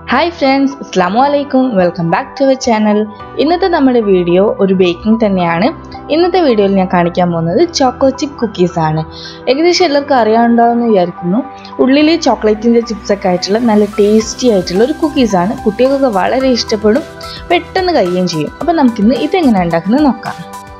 hi friends അസ്സാം വലൈക്കും welcome back to our channel ഇന്നത്തെ നമ്മുടെ വീഡിയോ ഒരു ബേക്കിംഗ് തന്നെയാണ് ഇന്നത്തെ വീഡിയോയിൽ ഞാൻ കാണിക്കാൻ പോകുന്നത് ചോക്കോ ചിപ്പ് കുക്കീസ് ആണ് ഏകദേശം എല്ലാവർക്കും അറിയാനുണ്ടാവുമെന്ന് വിചാരിക്കുന്നു ഉള്ളിൽ ചോക്ലേറ്റിൻ്റെ ചിപ്സൊക്കെ ആയിട്ടുള്ള നല്ല ടേസ്റ്റി ആയിട്ടുള്ള ഒരു കുക്കീസാണ് കുട്ടികൾക്കൊക്കെ വളരെ ഇഷ്ടപ്പെടും പെട്ടെന്ന് കഴിയുകയും ചെയ്യും അപ്പോൾ നമുക്കിന്ന് ഇതെങ്ങനെ ഉണ്ടാക്കുന്നത് നോക്കാം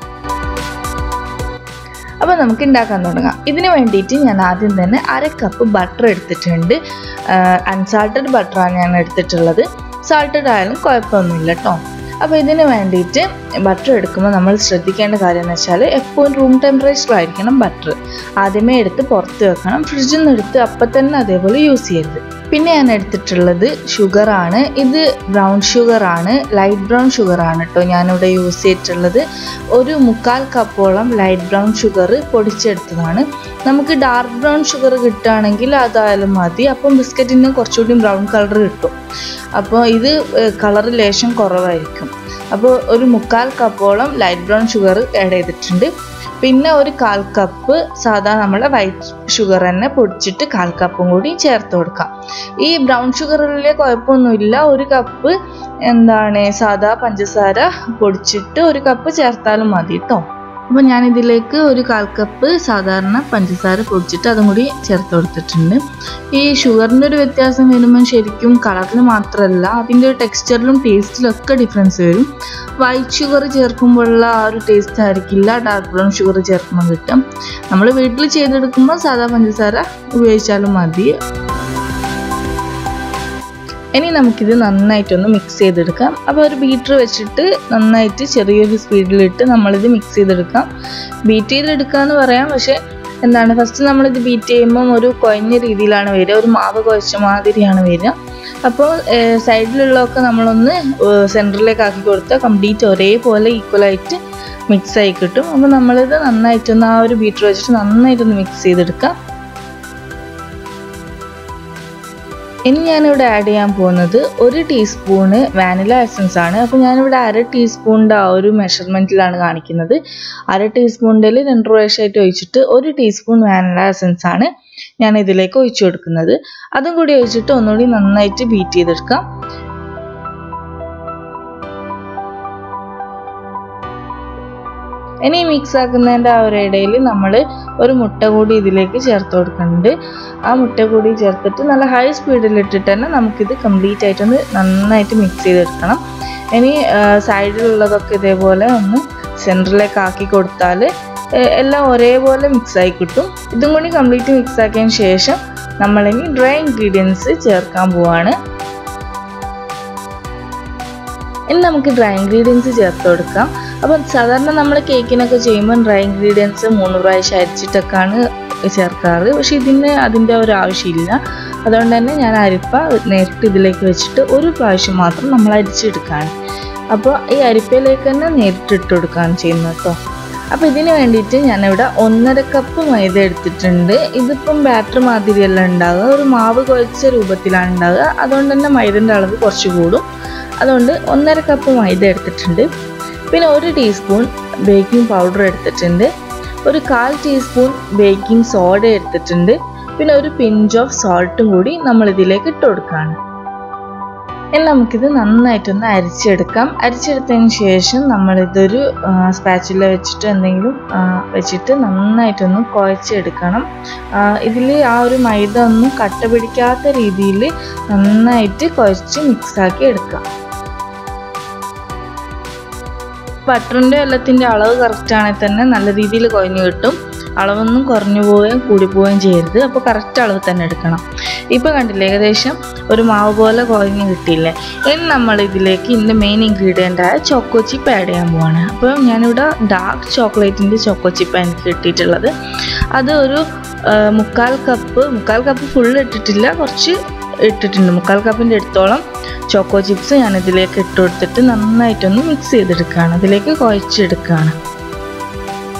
അപ്പോൾ നമുക്ക് ഉണ്ടാക്കാൻ തുടങ്ങാം ഇതിന് വേണ്ടിയിട്ട് ഞാൻ ആദ്യം തന്നെ അര കപ്പ് ബട്ടർ എടുത്തിട്ടുണ്ട് അൺസാൾട്ടഡ് ബട്ടറാണ് ഞാൻ എടുത്തിട്ടുള്ളത് സാൾട്ടഡ് ആയാലും കുഴപ്പമൊന്നുമില്ല കേട്ടോ അപ്പോൾ ഇതിന് വേണ്ടിയിട്ട് ബട്ടർ എടുക്കുമ്പോൾ നമ്മൾ ശ്രദ്ധിക്കേണ്ട കാര്യം എന്ന് വെച്ചാൽ എപ്പോഴും റൂം ടെമ്പറേച്ചറിലായിരിക്കണം ബട്ടർ ആദ്യമേ എടുത്ത് പുറത്ത് വെക്കണം ഫ്രിഡ്ജിൽ നിന്ന് എടുത്ത് അപ്പം തന്നെ അതേപോലെ യൂസ് ചെയ്യരുത് പിന്നെ ഞാൻ എടുത്തിട്ടുള്ളത് ഷുഗറാണ് ഇത് ബ്രൗൺ ഷുഗറാണ് ലൈറ്റ് ബ്രൗൺ ഷുഗറാണ് കേട്ടോ ഞാനിവിടെ യൂസ് ചെയ്തിട്ടുള്ളത് ഒരു മുക്കാൽ കപ്പോളം ലൈറ്റ് ബ്രൗൺ ഷുഗർ പൊടിച്ചെടുത്തതാണ് നമുക്ക് ഡാർക്ക് ബ്രൗൺ ഷുഗർ കിട്ടുകയാണെങ്കിൽ അതായാലും മതി അപ്പം ബിസ്ക്കറ്റിന് കുറച്ചുകൂടി ബ്രൗൺ കളർ കിട്ടും അപ്പോൾ ഇത് കളർ ലേശം കുറവായിരിക്കും അപ്പോൾ ഒരു മുക്കാൽ കപ്പോളം ലൈറ്റ് ബ്രൗൺ ഷുഗർ ആഡ് ചെയ്തിട്ടുണ്ട് പിന്നെ ഒരു കാൽ കപ്പ് സാധാ നമ്മുടെ വൈറ്റ് ഷുഗർ തന്നെ പൊടിച്ചിട്ട് കാൽ കപ്പും കൂടി ചേർത്ത് കൊടുക്കാം ഈ ബ്രൗൺ ഷുഗറിൽ കുഴപ്പമൊന്നുമില്ല ഒരു കപ്പ് എന്താണ് സാധാ പഞ്ചസാര പൊടിച്ചിട്ട് ഒരു കപ്പ് ചേർത്താലും മതി കേട്ടോ അപ്പോൾ ഞാൻ ഇതിലേക്ക് ഒരു കാൽ കപ്പ് സാധാരണ പഞ്ചസാര പൊടിച്ചിട്ട് അതും കൂടി ചേർത്ത് കൊടുത്തിട്ടുണ്ട് ഈ ഷുഗറിൻ്റെ ഒരു വ്യത്യാസം വരുമ്പോൾ ശരിക്കും കളറിൽ മാത്രമല്ല അതിൻ്റെ ടെക്സ്ചറിലും ടേസ്റ്റിലും ഒക്കെ ഡിഫറൻസ് വരും വൈറ്റ് ഷുഗർ ചേർക്കുമ്പോഴുള്ള ആ ഒരു ടേസ്റ്റ് ആയിരിക്കില്ല ഡാർക്ക് ബ്രൗൺ ഷുഗർ ചേർക്കുമ്പോൾ കിട്ടും നമ്മൾ വീട്ടിൽ ചെയ്തെടുക്കുമ്പോൾ സാധാ പഞ്ചസാര ഉപയോഗിച്ചാലും മതി ഇനി നമുക്കിത് നന്നായിട്ടൊന്ന് മിക്സ് ചെയ്തെടുക്കാം അപ്പോൾ ഒരു ബീറ്റർ വെച്ചിട്ട് നന്നായിട്ട് ചെറിയൊരു സ്പീഡിലിട്ട് നമ്മളിത് മിക്സ് ചെയ്തെടുക്കാം ബീറ്റ് ചെയ്തെടുക്കുക എന്ന് പറയാം പക്ഷേ എന്താണ് ഫസ്റ്റ് നമ്മളിത് ബീറ്റ് ചെയ്യുമ്പം ഒരു കുഴഞ്ഞ രീതിയിലാണ് വരിക ഒരു മാവ് കുഴച്ച മാതിരിയാണ് വരിക അപ്പോൾ സൈഡിലുള്ളതൊക്കെ നമ്മളൊന്ന് സെൻറ്ററിലേക്ക് ആക്കി കൊടുത്താൽ കംപ്ലീറ്റ് ഒരേപോലെ ഈക്വലായിട്ട് മിക്സ് ആയി കിട്ടും അപ്പോൾ നമ്മളിത് നന്നായിട്ടൊന്ന് ആ ഒരു ബീറ്റർ വെച്ചിട്ട് നന്നായിട്ടൊന്ന് മിക്സ് ചെയ്തെടുക്കാം ഇനി ഞാനിവിടെ ആഡ് ചെയ്യാൻ പോകുന്നത് ഒരു ടീസ്പൂണ് വാനില എസൻസ് ആണ് അപ്പോൾ ഞാനിവിടെ അര ടീസ്പൂണിൻ്റെ ആ ഒരു മെഷർമെൻറ്റിലാണ് കാണിക്കുന്നത് അര ടീസ്പൂണിൽ രണ്ട് പ്രാവശ്യമായിട്ട് ഒഴിച്ചിട്ട് ഒരു ടീസ്പൂൺ വാനില എസൻസ് ആണ് ഞാൻ ഇതിലേക്ക് ഒഴിച്ചു കൊടുക്കുന്നത് അതും കൂടി ഒഴിച്ചിട്ട് ഒന്നുകൂടി നന്നായിട്ട് ബീറ്റ് ചെയ്തെടുക്കാം ഇനി മിക്സ് ആക്കുന്നതിൻ്റെ ആ ഒരു ഇടയിൽ നമ്മൾ ഒരു മുട്ട കൂടി ഇതിലേക്ക് ചേർത്ത് കൊടുക്കുന്നുണ്ട് ആ മുട്ട കൂടി ചേർത്തിട്ട് നല്ല ഹൈ സ്പീഡിൽ ഇട്ടിട്ട് തന്നെ നമുക്കിത് കംപ്ലീറ്റ് ആയിട്ടൊന്ന് നന്നായിട്ട് മിക്സ് ചെയ്തെടുക്കണം ഇനി സൈഡിലുള്ളതൊക്കെ ഇതേപോലെ ഒന്ന് സെൻറ്ററിലേക്ക് ആക്കി കൊടുത്താൽ എല്ലാം ഒരേപോലെ മിക്സ് ആയി കിട്ടും ഇതും കൂടി കംപ്ലീറ്റ് മിക്സ് ആക്കിയതിന് ശേഷം നമ്മളിനി ഡ്രൈ ഇൻഗ്രീഡിയൻസ് ചേർക്കാൻ പോവാണ് ഇനി നമുക്ക് ഡ്രൈ ഇൻഗ്രീഡിയൻസ് ചേർത്ത് കൊടുക്കാം അപ്പം സാധാരണ നമ്മൾ കേക്കിനൊക്കെ ചെയ്യുമ്പോൾ ഡ്രൈ ഇൻഗ്രീഡിയൻസ് മൂന്ന് പ്രാവശ്യം അരിച്ചിട്ടൊക്കെയാണ് ചേർക്കാറ് പക്ഷെ ഇതിന് അതിൻ്റെ ഒരു ആവശ്യമില്ല അതുകൊണ്ട് തന്നെ ഞാൻ അരിപ്പ നേരിട്ട് ഇതിലേക്ക് വെച്ചിട്ട് ഒരു പ്രാവശ്യം മാത്രം നമ്മൾ അരിച്ചെടുക്കുകയാണ് അപ്പോൾ ഈ അരിപ്പയിലേക്ക് തന്നെ നേരിട്ട് ഇട്ട് കൊടുക്കുകയാണ് ചെയ്യുന്നത് കേട്ടോ അപ്പോൾ ഇതിന് വേണ്ടിയിട്ട് ഞാനിവിടെ ഒന്നര കപ്പ് മൈദ എടുത്തിട്ടുണ്ട് ഇതിപ്പം ബാറ്റർ മാതിരിയല്ല ഉണ്ടാകുക ഒരു മാവ് കുഴച്ച രൂപത്തിലാണ് ഉണ്ടാകുക അതുകൊണ്ട് തന്നെ മൈദൻ്റെ അളവ് കുറച്ച് കൂടും അതുകൊണ്ട് ഒന്നര കപ്പ് മൈദ എടുത്തിട്ടുണ്ട് പിന്നെ ഒരു ടീസ്പൂൺ ബേക്കിംഗ് പൗഡർ എടുത്തിട്ടുണ്ട് ഒരു കാൽ ടീസ്പൂൺ ബേക്കിംഗ് സോഡ എടുത്തിട്ടുണ്ട് പിന്നെ ഒരു പിഞ്ച് ഓഫ് സോൾട്ടും കൂടി നമ്മൾ ഇതിലേക്ക് ഇട്ട് കൊടുക്കുകയാണ് ഇനി നമുക്കിത് നന്നായിട്ടൊന്ന് അരിച്ചെടുക്കാം അരിച്ചെടുത്തതിന് ശേഷം നമ്മളിതൊരു സ്പാച്ചില വെച്ചിട്ട് എന്തെങ്കിലും വെച്ചിട്ട് നന്നായിട്ടൊന്ന് കുഴച്ചെടുക്കണം ഇതിൽ ആ ഒരു മൈദ ഒന്നും കട്ട പിടിക്കാത്ത രീതിയിൽ നന്നായിട്ട് കുഴച്ച് മിക്സാക്കി എടുക്കാം ബട്ടറിൻ്റെ വെള്ളത്തിൻ്റെ അളവ് കറക്റ്റ് ആണെങ്കിൽ തന്നെ നല്ല രീതിയിൽ കുഴഞ്ഞു കിട്ടും അളവൊന്നും കുറഞ്ഞു പോവുകയും കൂടി പോവുകയും ചെയ്യരുത് അപ്പോൾ കറക്റ്റ് അളവ് തന്നെ എടുക്കണം ഇപ്പോൾ കണ്ടില്ലേ ഏകദേശം ഒരു മാവ് പോലെ കുഴഞ്ഞ് കിട്ടിയില്ലേ ഇനി നമ്മൾ ഇതിലേക്ക് ഇതിൻ്റെ മെയിൻ ഇൻഗ്രീഡിയൻ്റ് ആയ ചോക്കോ ചിപ്പ് ആഡ് ചെയ്യാൻ പോവാണ് അപ്പോൾ ഞാനിവിടെ ഡാർക്ക് ചോക്ലേറ്റിൻ്റെ ചോക്കോ ചിപ്പാണ് എനിക്ക് കിട്ടിയിട്ടുള്ളത് അത് ഒരു മുക്കാൽ കപ്പ് മുക്കാൽ കപ്പ് ഫുൾ ഇട്ടിട്ടില്ല കുറച്ച് ഇട്ടിട്ടുണ്ട് മുക്കാൽ കപ്പിൻ്റെ അടുത്തോളം ചോക്കോ ചിപ്സ് ഞാൻ ഇതിലേക്ക് ഇട്ട് കൊടുത്തിട്ട് നന്നായിട്ടൊന്ന് മിക്സ് ചെയ്തെടുക്കുകയാണ് ഇതിലേക്ക് കുഴച്ചെടുക്കുകയാണ്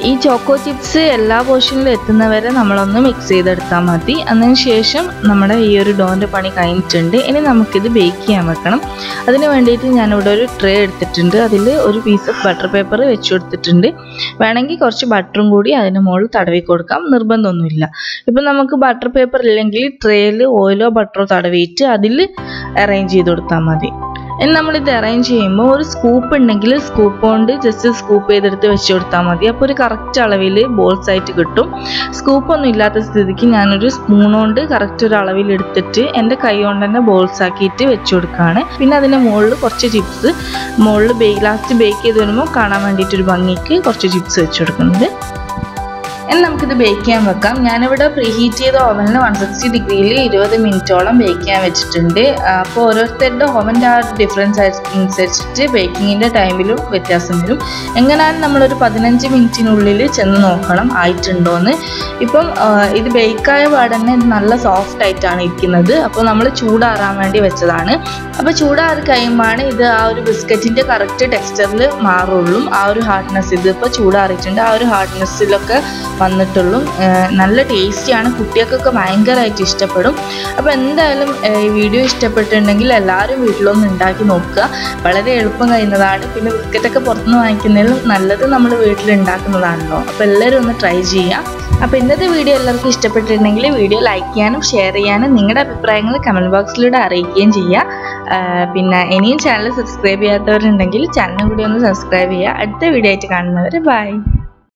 ഈ ചോക്കോ ചിപ്സ് എല്ലാ പോർഷനിലും എത്തുന്നവരെ നമ്മളൊന്ന് മിക്സ് ചെയ്തെടുത്താൽ മതി അതിന് ശേഷം നമ്മുടെ ഈ ഒരു ഡോൻ്റെ പണി കഴിഞ്ഞിട്ടുണ്ട് ഇനി നമുക്കിത് ബേക്ക് ചെയ്യാൻ വെക്കണം അതിന് വേണ്ടിയിട്ട് ഞാനിവിടെ ഒരു ട്രേ എടുത്തിട്ടുണ്ട് അതിൽ ഒരു പീസ് ഓഫ് ബട്ടർ പേപ്പർ വെച്ച് കൊടുത്തിട്ടുണ്ട് വേണമെങ്കിൽ കുറച്ച് ബട്ടറും കൂടി അതിന് മുകളിൽ തടവി കൊടുക്കാം നിർബന്ധമൊന്നുമില്ല ഇപ്പം നമുക്ക് ബട്ടർ പേപ്പർ ഇല്ലെങ്കിൽ ട്രേയിൽ ഓയിലോ ബട്ടറോ തടവിയിട്ട് അതിൽ അറേഞ്ച് ചെയ്ത് കൊടുത്താൽ മതി ഇനി നമ്മളിത് അറേഞ്ച് ചെയ്യുമ്പോൾ ഒരു സ്കൂപ്പ് ഉണ്ടെങ്കിൽ സ്കൂപ്പ് കൊണ്ട് ജസ്റ്റ് സ്കൂപ്പ് ചെയ്തെടുത്ത് വെച്ച് കൊടുത്താൽ മതി അപ്പോൾ ഒരു കറക്റ്റ് അളവിൽ ബോൾസ് ആയിട്ട് കിട്ടും സ്കൂപ്പ് ഒന്നും ഇല്ലാത്ത സ്ഥിതിക്ക് ഞാനൊരു സ്പൂൺ കൊണ്ട് കറക്റ്റ് ഒരു അളവിൽ എടുത്തിട്ട് എൻ്റെ കൈ കൊണ്ട് തന്നെ ബോൾസ് ആക്കിയിട്ട് വെച്ച് കൊടുക്കുകയാണ് പിന്നെ അതിൻ്റെ മുകളിൽ കുറച്ച് ചിപ്സ് മുകളിൽ ബേ ലാസ്റ്റ് ബേക്ക് ചെയ്ത് വരുമ്പോൾ കാണാൻ വേണ്ടിയിട്ട് ഒരു ഭംഗിക്ക് കുറച്ച് ചിപ്സ് വെച്ച് കൊടുക്കുന്നുണ്ട് ഇനി നമുക്കിത് ബേക്ക് ചെയ്യാൻ വെക്കാം ഞാനിവിടെ പ്രീ ഹീറ്റ് ചെയ്ത ഓവനിൽ വൺ സിക്സ്റ്റി ഡിഗ്രിയിൽ ഇരുപത് മിനിറ്റോളം ബേക്ക് ചെയ്യാൻ വെച്ചിട്ടുണ്ട് അപ്പോൾ ഓരോരുത്തരുടെ ഓവൻ്റെ ആ ഡിഫറൻസ് അനുസരിച്ചിട്ട് ബേക്കിങ്ങിൻ്റെ ടൈമിലും വ്യത്യാസം വരും എങ്ങനെയാണ് നമ്മളൊരു പതിനഞ്ച് മിനിറ്റിനുള്ളിൽ ചെന്ന് നോക്കണം ആയിട്ടുണ്ടോയെന്ന് ഇപ്പം ആ, ഇത് ബേക്കായ പാടന്നെ ഇത് നല്ല സോഫ്റ്റ് ആയിട്ടാണ് ഇരിക്കുന്നത് അപ്പോൾ നമ്മൾ ചൂടാറാൻ വേണ്ടി വെച്ചതാണ് അപ്പോൾ ചൂടാറി കഴിയുമ്പോഴാണ് ഇത് ആ ഒരു ബിസ്ക്കറ്റിൻ്റെ കറക്റ്റ് ടെക്സ്ചറിൽ മാറുള്ളൂ ആ ഒരു ഹാർഡ്നെസ് ഇത് ഇപ്പോൾ ചൂടാറിയിട്ടുണ്ട് ആ ഒരു ഹാർഡ്നെസ്സിലൊക്കെ വന്നിട്ടുള്ളൂ ഏർ നല്ല ടേസ്റ്റിയാണ് കുട്ടികൾക്കൊക്കെ ഭയങ്കരമായിട്ട് ഇഷ്ടപ്പെടും അപ്പോൾ എന്തായാലും ഏർ ഈ വീഡിയോ ഇഷ്ടപ്പെട്ടിട്ടുണ്ടെങ്കിൽ എല്ലാവരും വീട്ടിലൊന്ന് ഉണ്ടാക്കി നോക്കുക വളരെ എളുപ്പം കഴിയുന്നതാണ് പിന്നെ ബിസ്ക്കറ്റൊക്കെ പുറത്തുനിന്ന് വാങ്ങിക്കുന്നതിലും നല്ലത് നമ്മൾ വീട്ടിൽ ഉണ്ടാക്കുന്നതാണല്ലോ അപ്പോൾ എല്ലാവരും ഒന്ന് ട്രൈ ചെയ്യാം അപ്പോൾ ഇന്നത്തെ വീഡിയോ എല്ലാവർക്കും ഇഷ്ടപ്പെട്ടിട്ടുണ്ടെങ്കിൽ വീഡിയോ ലൈക്ക് ചെയ്യാനും ഷെയർ ചെയ്യാനും നിങ്ങളുടെ അഭിപ്രായങ്ങൾ കമൻറ്റ് ബോക്സിലൂടെ അറിയിക്കുകയും ചെയ്യുക ആഹ് പിന്നെ ഇനിയും ചാനൽ സബ്സ്ക്രൈബ് ചെയ്യാത്തവരുണ്ടെങ്കിൽ ചാനൽ കൂടി ഒന്ന് സബ്സ്ക്രൈബ് ചെയ്യുക അടുത്ത വീഡിയോ ആയിട്ട് കാണുന്നവർ ബൈ